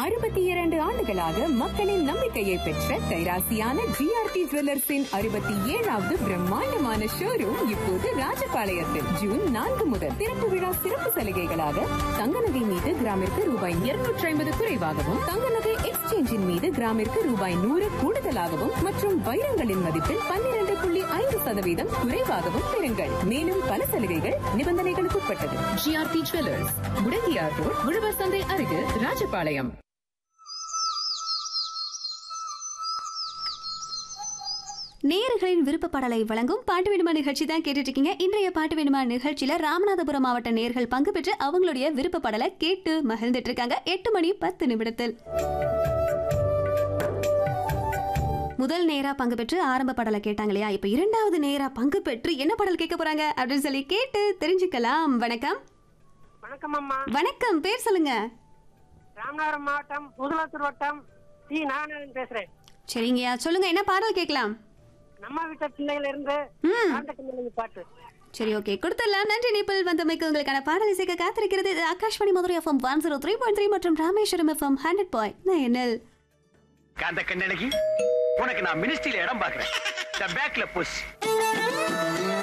அறுபத்தி இரண்டு ஆண்டுகளாக மக்களின் நம்பிக்கையை பெற்ற கைராசியான ஜிஆர்டி ஜுவல்லர்ஸின் அறுபத்தி ஏழாவது பிரம்மாண்டமான ஷோரூம் இப்போது ராஜபாளையத்தில் ஜூன் நான்கு முதல் திறப்பு விழா சிறப்பு சலுகைகளாக தங்க நகை மீது கிராமிற்கு ரூபாய் இருநூற்றி ஐம்பது குறைவாகவும் தங்க நகை எக்ஸ்சேஞ்சின் மீது கிராமிற்கு ரூபாய் நூறு கூடுதலாகவும் மற்றும் வைரங்களின் மதிப்பில் பன்னிரண்டு புள்ளி ஐந்து சதவீதம் குறைவாகவும் பெறுங்கள் மேலும் பல சலுகைகள் நிபந்தனைகளுக்கு உட்பட்டது ஜிஆர்டி ஜுவல்லர்ஸ் முடங்கியார் ரோட் உழவர் சந்தை அருகில் ராஜபாளையம் நேயர்களின் விருப்ப பாடலை வழங்கும் பாட்டு வேணுமா நிகழ்ச்சி தான் கேட்டுட்டு இருக்கீங்க இன்றைய பாட்டு வேணுமா நிகழ்ச்சியில ராமநாதபுரம் மாவட்ட நேயர்கள் பங்கு பெற்று அவங்களுடைய விருப்ப பாடலை கேட்டு மகிழ்ந்துட்டு இருக்காங்க எட்டு மணி பத்து நிமிடத்தில் முதல் நேரா பங்கு பெற்று ஆரம்ப பாடலை கேட்டாங்க இல்லையா இப்ப இரண்டாவது நேரா பங்கு பெற்று என்ன பாடல் கேட்க போறாங்க அப்படின்னு சொல்லி கேட்டு தெரிஞ்சுக்கலாம் வணக்கம் வணக்கம் அம்மா வணக்கம் பேர் சொல்லுங்க ராமநாதபுரம் மாவட்டம் முதலாத்தூர் வட்டம் டி நாகநாதன் பேசுறேன் சரிங்கய்யா சொல்லுங்க என்ன பாடல் கேட்கலாம் நம்ம வீட்டு பிள்ளைகள் இருந்து ம் ஆண்ட கண்ணில் பாட்டு சரி ஓகே கொடுத்துடலாம் நன்றி நேபிள் வந்தமைக்கு உங்களுக்கான பாடல் இசைக்க காத்திருக்கிறது இது Akashvani Madurai FM one zero three point three மற்றும் Rameswaram FM hundred point nine காந்த கண்ணழகி உனக்கு நான் மினிஸ்ட்ரியில இடம் பாக்குறேன் பேக்ல புஷ்